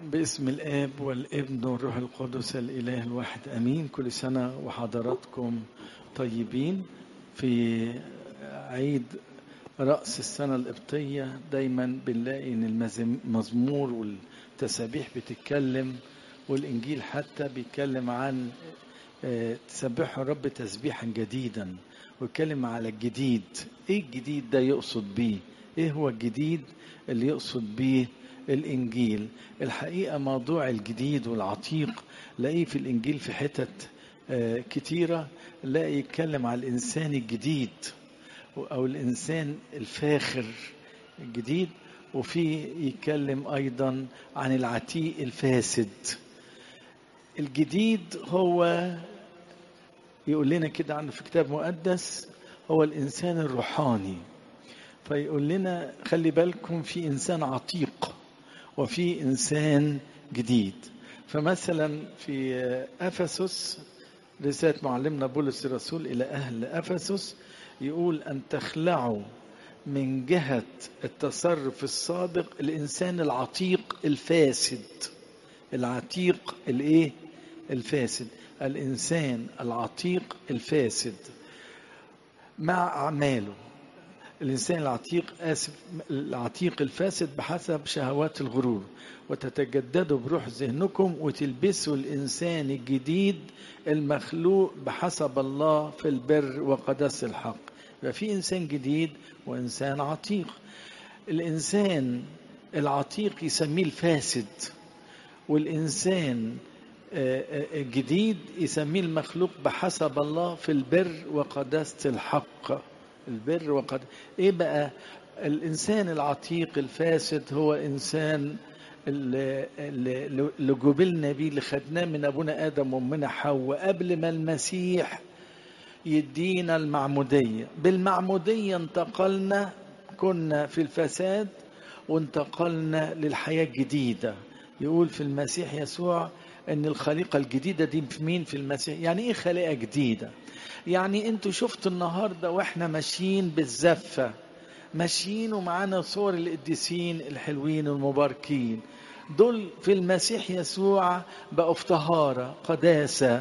باسم الآب والابن والروح القدس الإله الواحد أمين كل سنة وحضراتكم طيبين في عيد رأس السنة القبطية دايما بنلاقي إن المزمور والتسابيح بتتكلم والإنجيل حتى بيتكلم عن تسبحوا الرب تسبيحا جديدا ويتكلم على الجديد ايه الجديد ده يقصد بيه ايه هو الجديد اللي يقصد بيه الانجيل الحقيقه موضوع الجديد والعتيق لاقيه في الانجيل في حتت كتيره لاقي يتكلم على الانسان الجديد او الانسان الفاخر الجديد وفي يتكلم ايضا عن العتيق الفاسد الجديد هو يقول لنا كده عنه في كتاب مقدس هو الانسان الروحاني فيقول لنا خلي بالكم في انسان عتيق وفي انسان جديد فمثلا في افسس رساله معلمنا بولس الرسول الى اهل افسس يقول ان تخلعوا من جهه التصرف الصادق الانسان العتيق الفاسد العتيق الايه الفاسد الانسان العتيق الفاسد مع اعماله الانسان العتيق اسف العتيق الفاسد بحسب شهوات الغرور وتتجددوا بروح ذهنكم وتلبسوا الانسان الجديد المخلوق بحسب الله في البر وقدس الحق يبقى في انسان جديد وانسان عتيق الانسان العتيق يسميه الفاسد والانسان الجديد يسميه المخلوق بحسب الله في البر وقداسه الحق البر وقد ايه بقى الانسان العتيق الفاسد هو انسان اللي, اللي جبلنا بيه اللي خدناه من ابونا ادم وامنا حواء قبل ما المسيح يدينا المعموديه بالمعموديه انتقلنا كنا في الفساد وانتقلنا للحياه الجديده يقول في المسيح يسوع ان الخليقه الجديده دي في مين في المسيح يعني ايه خليقه جديده يعني انتوا شفتوا النهارده واحنا ماشيين بالزفه ماشيين ومعانا صور القديسين الحلوين المباركين دول في المسيح يسوع بقوا في طهاره قداسه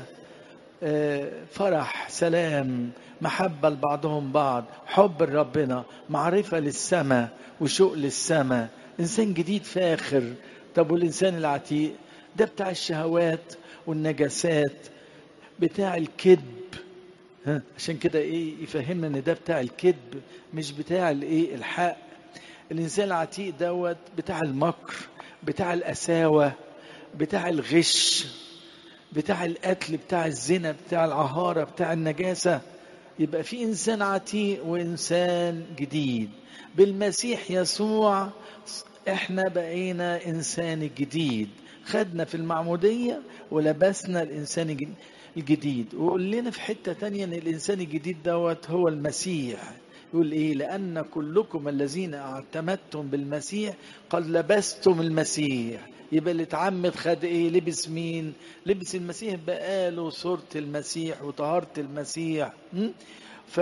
فرح سلام محبة لبعضهم بعض حب لربنا معرفة للسماء وشوق للسماء إنسان جديد فاخر طب والإنسان العتيق ده بتاع الشهوات والنجاسات بتاع الكذب ها عشان كده ايه يفهمنا ان ده بتاع الكذب مش بتاع الايه الحق الانسان العتيق دوت بتاع المكر بتاع القساوه بتاع الغش بتاع القتل بتاع الزنا بتاع العهاره بتاع النجاسه يبقى في انسان عتيق وانسان جديد بالمسيح يسوع احنا بقينا انسان جديد خدنا في المعموديه ولبسنا الانسان الجديد ويقول لنا في حته تانية ان الانسان الجديد دوت هو المسيح يقول ايه لان كلكم الذين اعتمدتم بالمسيح قد لبستم المسيح يبقى اللي اتعمد خد ايه لبس مين لبس المسيح بقاله صورة المسيح وطهارة المسيح ف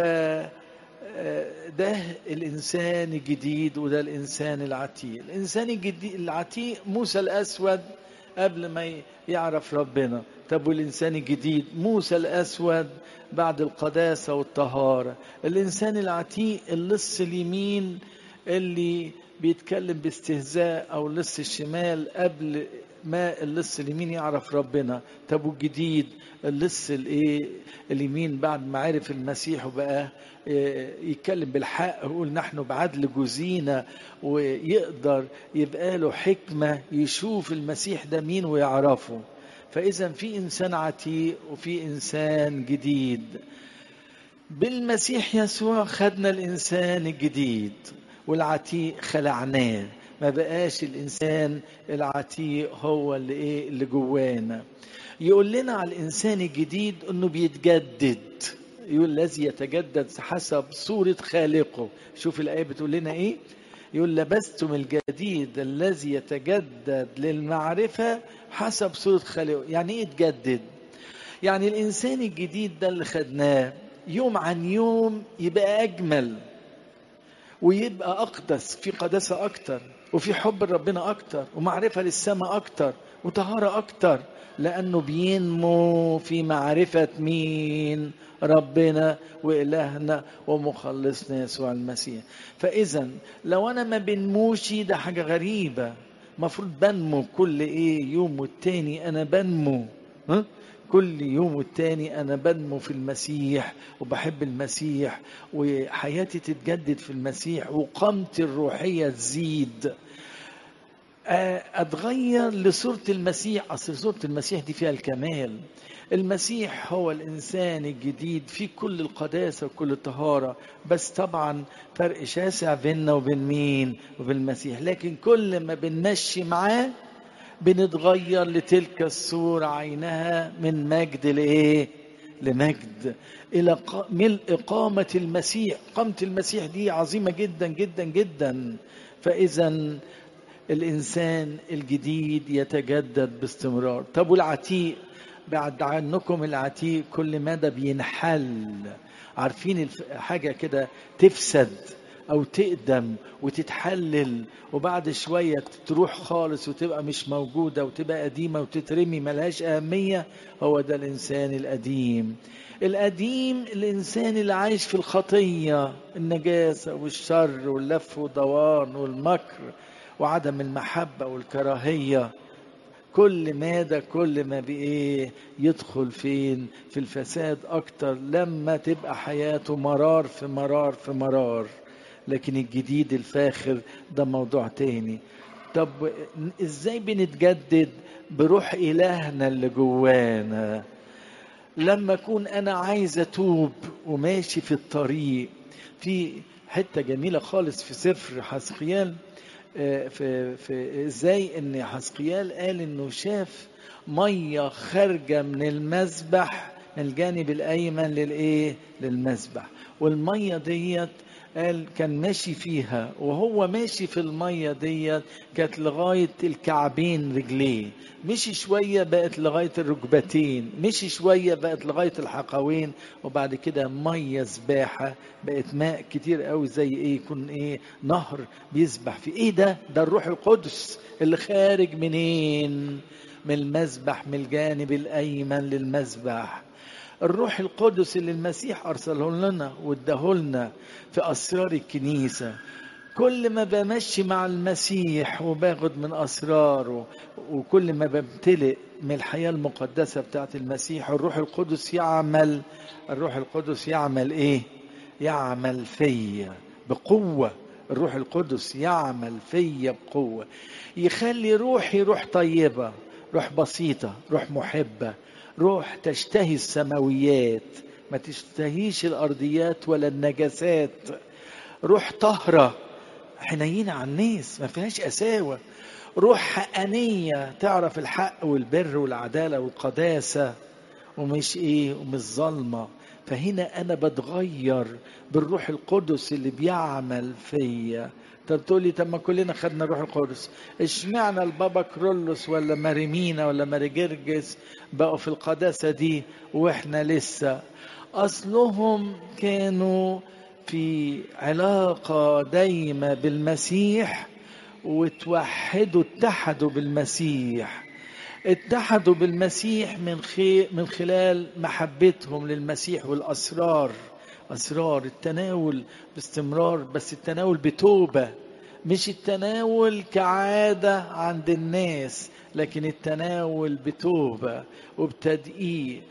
ده الانسان الجديد وده الانسان العتيق الانسان الجديد العتيق موسى الاسود قبل ما يعرف ربنا طب والإنسان الجديد موسى الأسود بعد القداسة والطهارة الإنسان العتيق اللص اليمين اللي بيتكلم باستهزاء أو اللص الشمال قبل ما اللص اليمين يعرف ربنا طب والجديد اللص الايه اليمين بعد ما عرف المسيح وبقى يتكلم بالحق يقول نحن بعدل جزينا ويقدر يبقى له حكمة يشوف المسيح ده مين ويعرفه فإذا في إنسان عتيق وفي إنسان جديد بالمسيح يسوع خدنا الإنسان الجديد والعتيق خلعناه ما بقاش الإنسان العتيق هو اللي إيه اللي جوانا يقول لنا على الإنسان الجديد إنه بيتجدد يقول الذي يتجدد حسب صورة خالقه شوف الآية بتقول لنا إيه يقول لبستم الجديد الذي يتجدد للمعرفة حسب صورة خالقه يعني ايه يتجدد يعني الإنسان الجديد ده اللي خدناه يوم عن يوم يبقى أجمل ويبقى أقدس في قداسة أكتر وفي حب لربنا اكتر ومعرفه للسماء اكتر وطهاره اكتر لانه بينمو في معرفه مين ربنا والهنا ومخلصنا يسوع المسيح فاذا لو انا ما بنموش ده حاجه غريبه مفروض بنمو كل ايه يوم والتاني انا بنمو ها؟ كل يوم والتاني انا بنمو في المسيح وبحب المسيح وحياتي تتجدد في المسيح وقامتي الروحيه تزيد اتغير لصوره المسيح اصل صوره المسيح دي فيها الكمال المسيح هو الانسان الجديد في كل القداسه وكل الطهاره بس طبعا فرق شاسع بيننا وبين مين وبين المسيح لكن كل ما بنمشي معاه بنتغير لتلك الصورة عينها من مجد لإيه؟ لمجد إلى ملء قامة المسيح قامة المسيح دي عظيمة جدا جدا جدا فإذا الإنسان الجديد يتجدد باستمرار طب والعتيق بعد عنكم العتيق كل مدى بينحل عارفين حاجة كده تفسد او تقدم وتتحلل وبعد شويه تروح خالص وتبقى مش موجوده وتبقى قديمه وتترمي ملهاش اهميه هو ده الانسان القديم القديم الانسان اللي عايش في الخطيه النجاسه والشر واللف والدوران والمكر وعدم المحبه والكراهيه كل مادة كل ما بإيه يدخل فين في الفساد أكتر لما تبقى حياته مرار في مرار في مرار لكن الجديد الفاخر ده موضوع تاني طب ازاي بنتجدد بروح الهنا اللي جوانا لما اكون انا عايز اتوب وماشي في الطريق في حته جميله خالص في سفر حسقيال في في ازاي ان حسقيال قال انه شاف ميه خارجه من المذبح من الجانب الايمن للايه للمذبح والميه ديت قال كان ماشي فيها وهو ماشي في المية ديت كانت لغاية الكعبين رجليه مشي شوية بقت لغاية الركبتين مشي شوية بقت لغاية الحقوين وبعد كده مية سباحة بقت ماء كتير قوي زي ايه يكون ايه نهر بيسبح في ايه ده ده الروح القدس اللي خارج منين من المسبح من الجانب الايمن للمسبح الروح القدس اللي المسيح ارسله لنا واداه لنا في اسرار الكنيسه كل ما بمشي مع المسيح وباخد من اسراره وكل ما بمتلئ من الحياه المقدسه بتاعت المسيح الروح القدس يعمل الروح القدس يعمل ايه يعمل فيا بقوه الروح القدس يعمل فيا بقوه يخلي روحي روح طيبه روح بسيطه روح محبه روح تشتهي السماويات ما تشتهيش الارضيات ولا النجاسات روح طهره حنينه على الناس ما فيهاش قساوه روح حقانيه تعرف الحق والبر والعداله والقداسه ومش ايه ومش ظلمه فهنا انا بتغير بالروح القدس اللي بيعمل فيا طب تقول لي طب ما كلنا خدنا الروح القدس اشمعنى البابا كرولوس ولا ماريمينا ولا ماري جرجس بقوا في القداسه دي واحنا لسه اصلهم كانوا في علاقه دايمه بالمسيح وتوحدوا اتحدوا بالمسيح اتحدوا بالمسيح من خي... من خلال محبتهم للمسيح والاسرار اسرار التناول باستمرار بس التناول بتوبه مش التناول كعاده عند الناس لكن التناول بتوبه وبتدقيق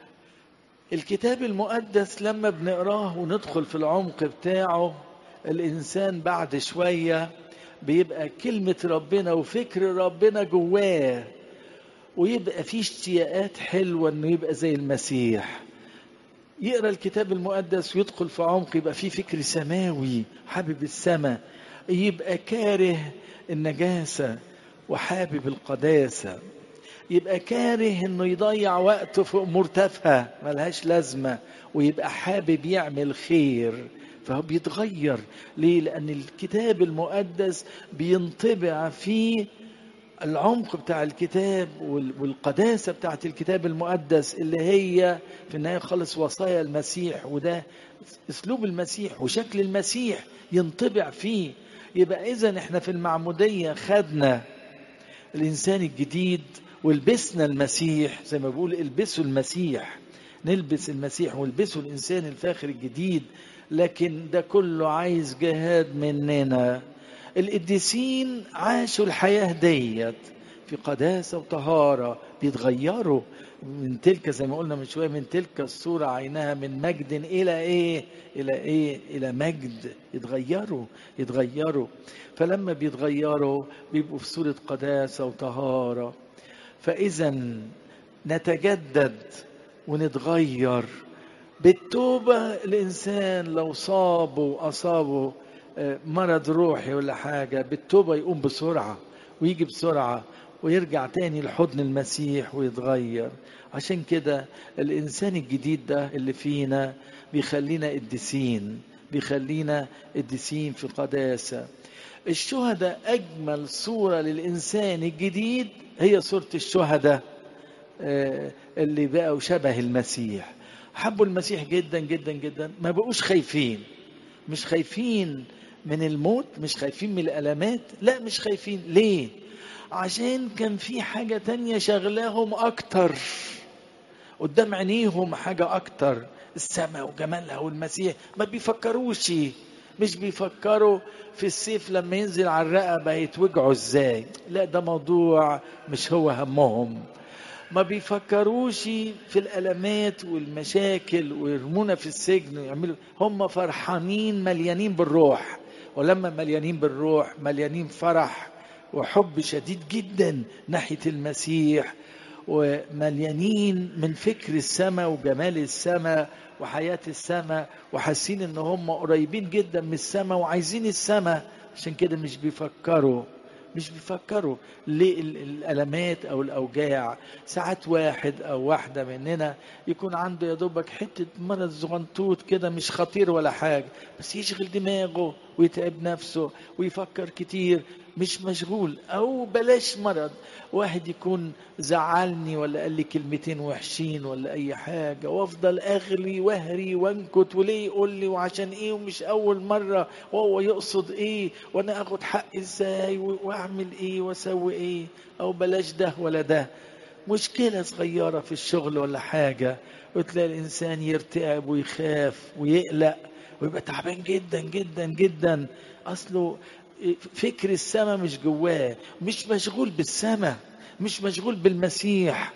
الكتاب المقدس لما بنقراه وندخل في العمق بتاعه الانسان بعد شويه بيبقى كلمه ربنا وفكر ربنا جواه ويبقى فيه اشتياقات حلوه انه يبقى زي المسيح يقرا الكتاب المقدس ويدخل في عمق يبقى فيه فكر سماوي حابب السماء يبقى كاره النجاسه وحابب القداسه يبقى كاره انه يضيع وقته في امور تافهه ملهاش لازمه ويبقى حابب يعمل خير فهو بيتغير ليه لان الكتاب المقدس بينطبع فيه العمق بتاع الكتاب والقداسة بتاعت الكتاب المقدس اللي هي في النهاية خالص وصايا المسيح وده اسلوب المسيح وشكل المسيح ينطبع فيه يبقى اذا احنا في المعموديه خدنا الانسان الجديد ولبسنا المسيح زي ما بيقول البسوا المسيح نلبس المسيح والبسوا الانسان الفاخر الجديد لكن ده كله عايز جهاد مننا القديسين عاشوا الحياه ديت في قداسه وطهاره بيتغيروا من تلك زي ما قلنا من شويه من تلك الصوره عينها من مجد الى ايه الى ايه الى مجد يتغيروا يتغيروا فلما بيتغيروا بيبقوا في صوره قداسه وطهاره فاذا نتجدد ونتغير بالتوبه الانسان لو صابه واصابه مرض روحي ولا حاجه بالتوبه يقوم بسرعه ويجي بسرعه ويرجع تاني لحضن المسيح ويتغير عشان كده الإنسان الجديد ده اللي فينا بيخلينا قديسين بيخلينا قديسين في قداسة الشهداء أجمل صورة للإنسان الجديد هي صورة الشهداء اللي بقوا شبه المسيح حبوا المسيح جدا جدا جدا ما بقوش خايفين مش خايفين من الموت مش خايفين من الألمات لا مش خايفين ليه عشان كان في حاجة تانية شغلاهم أكتر قدام عينيهم حاجة أكتر السماء وجمالها والمسيح ما بيفكروش مش بيفكروا في السيف لما ينزل على الرقبة يتوجعوا ازاي لا ده موضوع مش هو همهم ما بيفكروش في الألمات والمشاكل ويرمونا في السجن ويعملوا هم فرحانين مليانين بالروح ولما مليانين بالروح مليانين فرح وحب شديد جدا ناحية المسيح ومليانين من فكر السماء وجمال السماء وحياة السماء وحاسين ان هم قريبين جدا من السماء وعايزين السماء عشان كده مش بيفكروا مش بيفكروا ليه الالمات او الاوجاع ساعات واحد او واحده مننا يكون عنده يا دوبك حته مرض زغنطوط كده مش خطير ولا حاجه بس يشغل دماغه ويتعب نفسه ويفكر كتير مش مشغول او بلاش مرض واحد يكون زعلني ولا قال لي كلمتين وحشين ولا اي حاجه وافضل اغلي واهري وانكت وليه يقول لي وعشان ايه ومش اول مره وهو يقصد ايه وانا اخد حقي ازاي واعمل ايه واسوي ايه او بلاش ده ولا ده مشكلة صغيرة في الشغل ولا حاجة وتلاقي الإنسان يرتعب ويخاف ويقلق ويبقى تعبان جدا جدا جدا أصله فكر السماء مش جواه مش مشغول بالسماء مش مشغول بالمسيح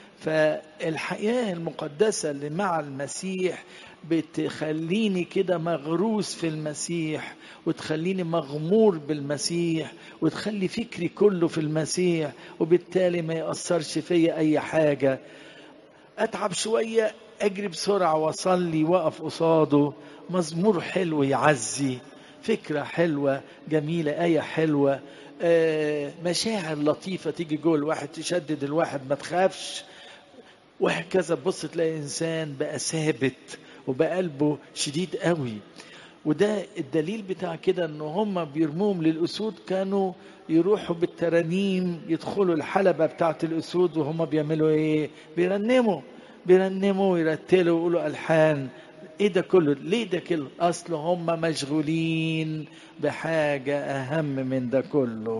فالحياة المقدسة اللي مع المسيح بتخليني كده مغروس في المسيح وتخليني مغمور بالمسيح وتخلي فكري كله في المسيح وبالتالي ما يأثرش فيا أي حاجة أتعب شوية أجري بسرعة وأصلي وأقف قصاده مزمور حلو يعزي فكرة حلوة جميلة آية حلوة آه مشاعر لطيفة تيجي جوه الواحد تشدد الواحد ما تخافش وهكذا تبص تلاقي إنسان بقى ثابت وبقى قلبه شديد قوي وده الدليل بتاع كده ان هم بيرموهم للاسود كانوا يروحوا بالترانيم يدخلوا الحلبة بتاعت الاسود وهم بيعملوا ايه بيرنموا بيرنموا ويرتلوا ويقولوا الحان ايه ده كله ليه ده كله اصل هم مشغولين بحاجة اهم من ده كله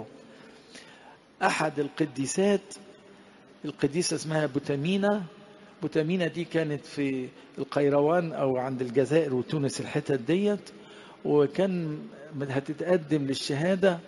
احد القديسات القديسة اسمها بوتامينا بوتامينا دي كانت في القيروان او عند الجزائر وتونس الحتت ديت وكان هتتقدم للشهادة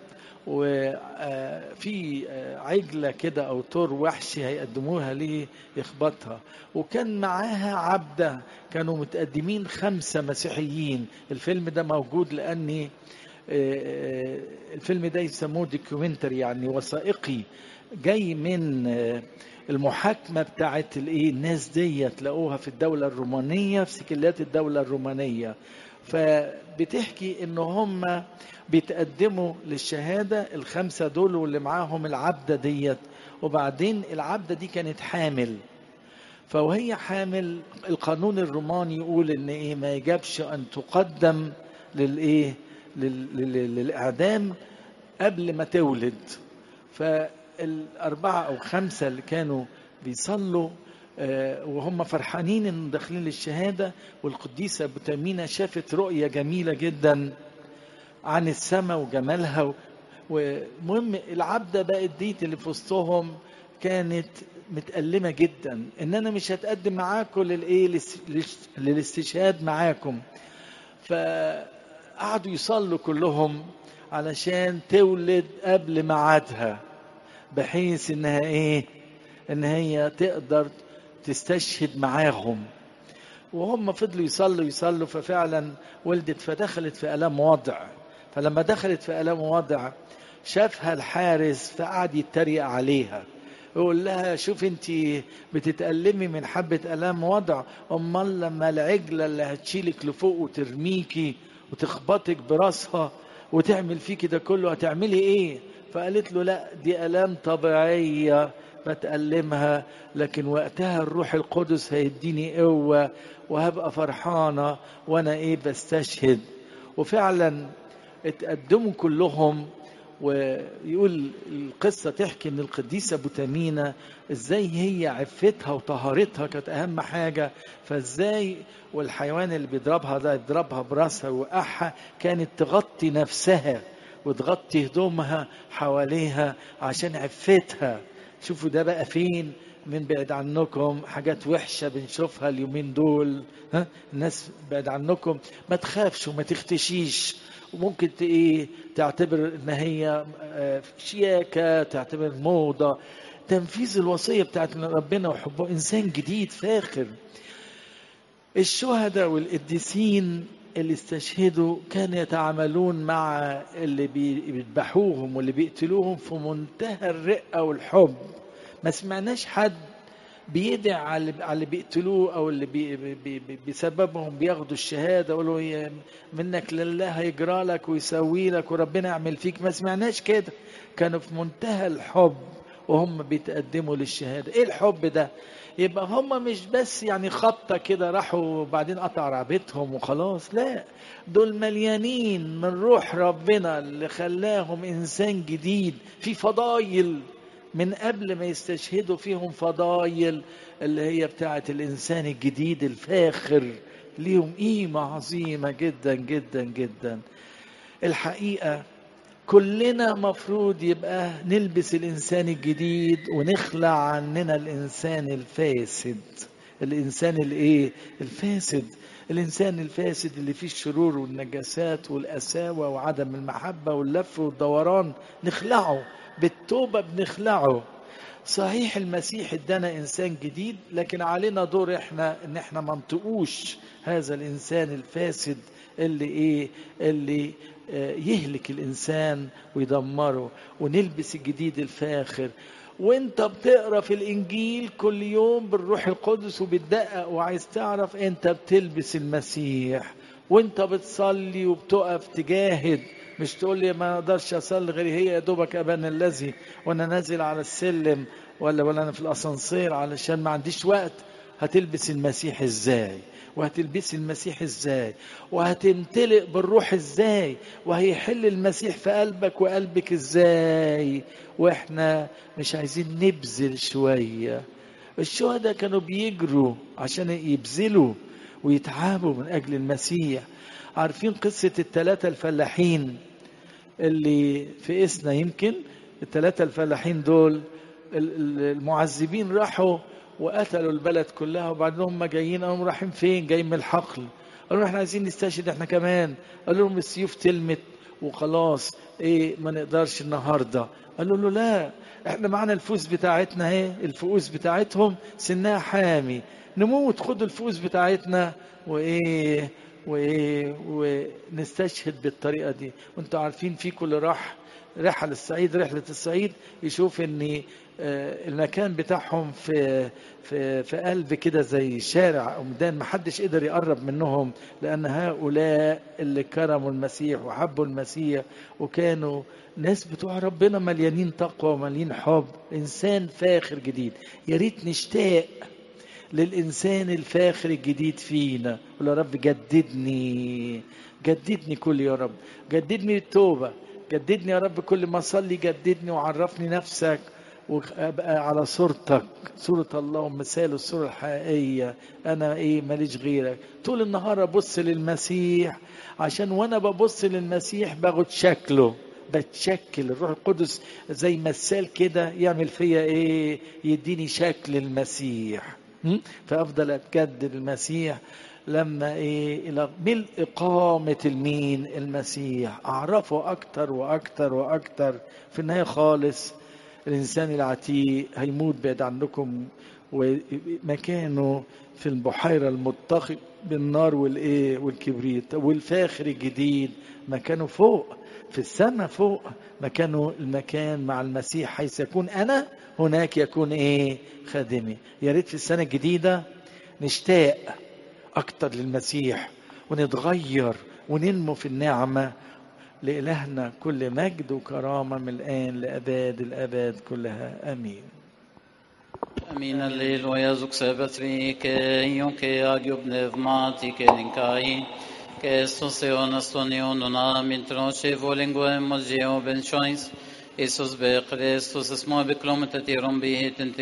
وفي عجلة كده أو طور وحشي هيقدموها ليه يخبطها وكان معاها عبدة كانوا متقدمين خمسة مسيحيين الفيلم ده موجود لأني الفيلم ده يسموه دوكيومنتري يعني وثائقي جاي من المحاكمة بتاعت الايه الناس دي تلاقوها في الدولة الرومانية في سجلات الدولة الرومانية فبتحكي ان هم بيتقدموا للشهادة الخمسة دول واللي معاهم العبدة ديت وبعدين العبدة دي كانت حامل فوهي حامل القانون الروماني يقول ان ايه ما يجبش ان تقدم للايه للاعدام قبل ما تولد فالاربعه او خمسه اللي كانوا بيصلوا وهم فرحانين ان داخلين للشهاده والقديسه بوتامينا شافت رؤيه جميله جدا عن السماء وجمالها ومهم العبدة بقت ديت اللي في وسطهم كانت متألمة جدا ان انا مش هتقدم معاكم للايه للاستشهاد معاكم فقعدوا يصلوا كلهم علشان تولد قبل ميعادها بحيث انها ايه ان هي تقدر تستشهد معاهم وهم فضلوا يصلوا يصلوا ففعلا ولدت فدخلت في الام وضع فلما دخلت في الام وضع شافها الحارس فقعد يتريق عليها يقول لها شوف انت بتتألمي من حبة ألام وضع أمال لما العجلة اللي هتشيلك لفوق وترميكي وتخبطك براسها وتعمل فيكي ده كله هتعملي ايه فقالت له لا دي ألام طبيعية بتألمها لكن وقتها الروح القدس هيديني قوة وهبقى فرحانة وأنا إيه بستشهد وفعلا اتقدموا كلهم ويقول القصة تحكي ان القديسة بوتامينا ازاي هي عفتها وطهارتها كانت اهم حاجة فازاي والحيوان اللي بيضربها ده يضربها براسها وقعها كانت تغطي نفسها وتغطي هدومها حواليها عشان عفتها شوفوا ده بقى فين من بعد عنكم حاجات وحشة بنشوفها اليومين دول ها الناس بعد عنكم ما تخافش وما تختشيش وممكن ايه تعتبر ان هي شياكة تعتبر موضة تنفيذ الوصية بتاعت ربنا وحبه انسان جديد فاخر الشهداء والقديسين اللي استشهدوا كانوا يتعاملون مع اللي بيذبحوهم واللي بيقتلوهم في منتهى الرقة والحب ما سمعناش حد بيدع على اللي بيقتلوه او اللي بي بي بي بسببهم بياخدوا الشهاده يقولوا منك لله هيجرى لك ويسوي لك وربنا يعمل فيك ما سمعناش كده كانوا في منتهى الحب وهم بيتقدموا للشهاده ايه الحب ده يبقى هم مش بس يعني خبطه كده راحوا وبعدين قطع رقبتهم وخلاص لا دول مليانين من روح ربنا اللي خلاهم انسان جديد في فضايل من قبل ما يستشهدوا فيهم فضايل اللي هي بتاعة الإنسان الجديد الفاخر ليهم قيمة عظيمة جدا جدا جدا الحقيقة كلنا مفروض يبقى نلبس الإنسان الجديد ونخلع عننا الإنسان الفاسد الإنسان الإيه الفاسد الإنسان الفاسد اللي فيه الشرور والنجاسات والقساوة وعدم المحبة واللف والدوران نخلعه بالتوبة بنخلعه صحيح المسيح ادانا انسان جديد لكن علينا دور احنا ان احنا ما ننطقوش هذا الانسان الفاسد اللي ايه اللي يهلك الانسان ويدمره ونلبس الجديد الفاخر وانت بتقرا في الانجيل كل يوم بالروح القدس وبتدقق وعايز تعرف انت بتلبس المسيح وانت بتصلي وبتقف تجاهد مش تقول لي ما اقدرش اصلي غير هي يا دوبك ابانا الذي وانا نازل على السلم ولا ولا انا في الاسانسير علشان ما عنديش وقت هتلبس المسيح ازاي وهتلبسي المسيح ازاي وهتمتلئ بالروح ازاي وهيحل المسيح في قلبك وقلبك ازاي واحنا مش عايزين نبذل شويه الشهداء كانوا بيجروا عشان يبذلوا ويتعبوا من اجل المسيح عارفين قصه الثلاثه الفلاحين اللي في اسنا يمكن الثلاثه الفلاحين دول المعذبين راحوا وقتلوا البلد كلها وبعدين هم جايين قاموا رايحين فين جايين من الحقل قالوا احنا عايزين نستشهد احنا كمان قالوا لهم السيوف تلمت وخلاص ايه ما نقدرش النهارده قالوا له لا احنا معانا الفوس بتاعتنا اهي الفؤوس بتاعتهم سنها حامي نموت خدوا الفؤوس بتاعتنا وايه وايه ونستشهد بالطريقه دي وانتوا عارفين في كل راح رحل الصعيد رحله الصعيد يشوف ان المكان بتاعهم في في في قلب كده زي شارع او ميدان ما حدش قدر يقرب منهم لان هؤلاء اللي كرموا المسيح وحبوا المسيح وكانوا ناس بتوع ربنا مليانين تقوى ومليانين حب انسان فاخر جديد يا ريت نشتاق للإنسان الفاخر الجديد فينا قول يا رب جددني جددني كل يا رب جددني التوبة جددني يا رب كل ما أصلي جددني وعرفني نفسك وابقى على صورتك صورة الله ومثال الصورة الحقيقية انا ايه ماليش غيرك طول النهار ابص للمسيح عشان وانا ببص للمسيح باخد شكله بتشكل الروح القدس زي مثال كده يعمل فيا ايه يديني شكل المسيح م? فافضل اتجدد المسيح لما ايه الى ملء اقامه المين المسيح اعرفه اكتر واكتر واكتر في النهايه خالص الانسان العتيق هيموت بعيد عنكم ومكانه في البحيره المتخذ بالنار والايه والكبريت والفاخر الجديد مكانه فوق في السماء فوق مكانه المكان مع المسيح حيث يكون انا هناك يكون ايه خادمي يا ريت في السنه الجديده نشتاق اكتر للمسيح ونتغير وننمو في النعمه لإلهنا كل مجد وكرامة من الآن لأباد الأباد كلها آمين Amin alleluia zuxebatri ke yonke agyub nevmati ke linkai ke soseon astonion una mintroche volingo emolgeo ben choice Isus be Christus esmo be kilometer tirom bi